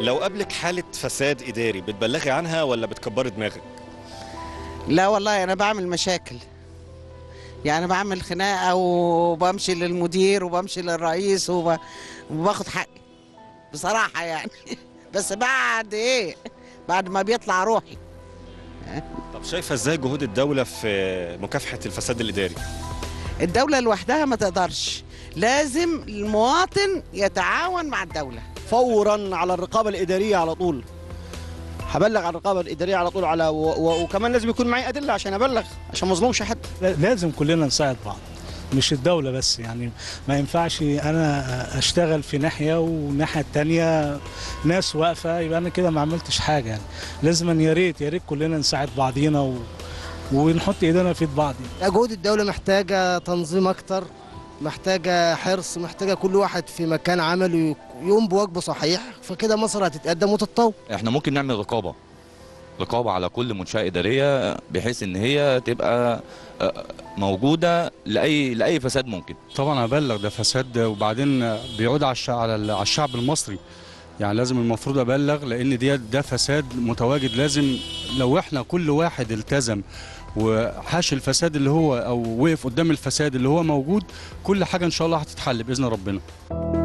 لو قابلك حالة فساد إداري بتبلغي عنها ولا بتكبري دماغك؟ لا والله انا بعمل مشاكل يعني بعمل خناقه وبمشي للمدير وبمشي للرئيس وب... وباخد حقي بصراحه يعني بس بعد ايه بعد ما بيطلع روحي طب شايفة إزاي جهود الدولة في مكافحة الفساد الإداري؟ الدوله لوحدها ما تقدرش لازم المواطن يتعاون مع الدوله فورا على الرقابه الاداريه على طول هبلغ على الرقابه الاداريه على طول على و... و... وكمان لازم يكون معي ادله عشان ابلغ عشان ما اظلمش حد لازم كلنا نساعد بعض مش الدولة بس يعني ما ينفعش أنا أشتغل في ناحية والناحية التانية ناس واقفة يبقى أنا كده ما عملتش حاجة يعني لازم يا ريت يا ريت كلنا نساعد بعضينا و... ونحط إيدينا في إيد بعض يعني. جهود الدولة محتاجة تنظيم أكتر محتاجة حرص محتاجة كل واحد في مكان عمله يقوم بواجبه صحيح فكده مصر هتتقدم وتتطور احنا ممكن نعمل رقابه رقابه على كل منشاه اداريه بحيث ان هي تبقى آه، موجوده لاي لاي فساد ممكن طبعا ابلغ ده فساد وبعدين بيعود على الشعب على ال- على الشعب المصري يعني لازم المفروض ابلغ لان دي ده فساد متواجد لازم لو احنا كل واحد التزم وحاش الفساد اللي هو او وقف قدام الفساد اللي هو موجود كل حاجه ان شاء الله هتتحل باذن ربنا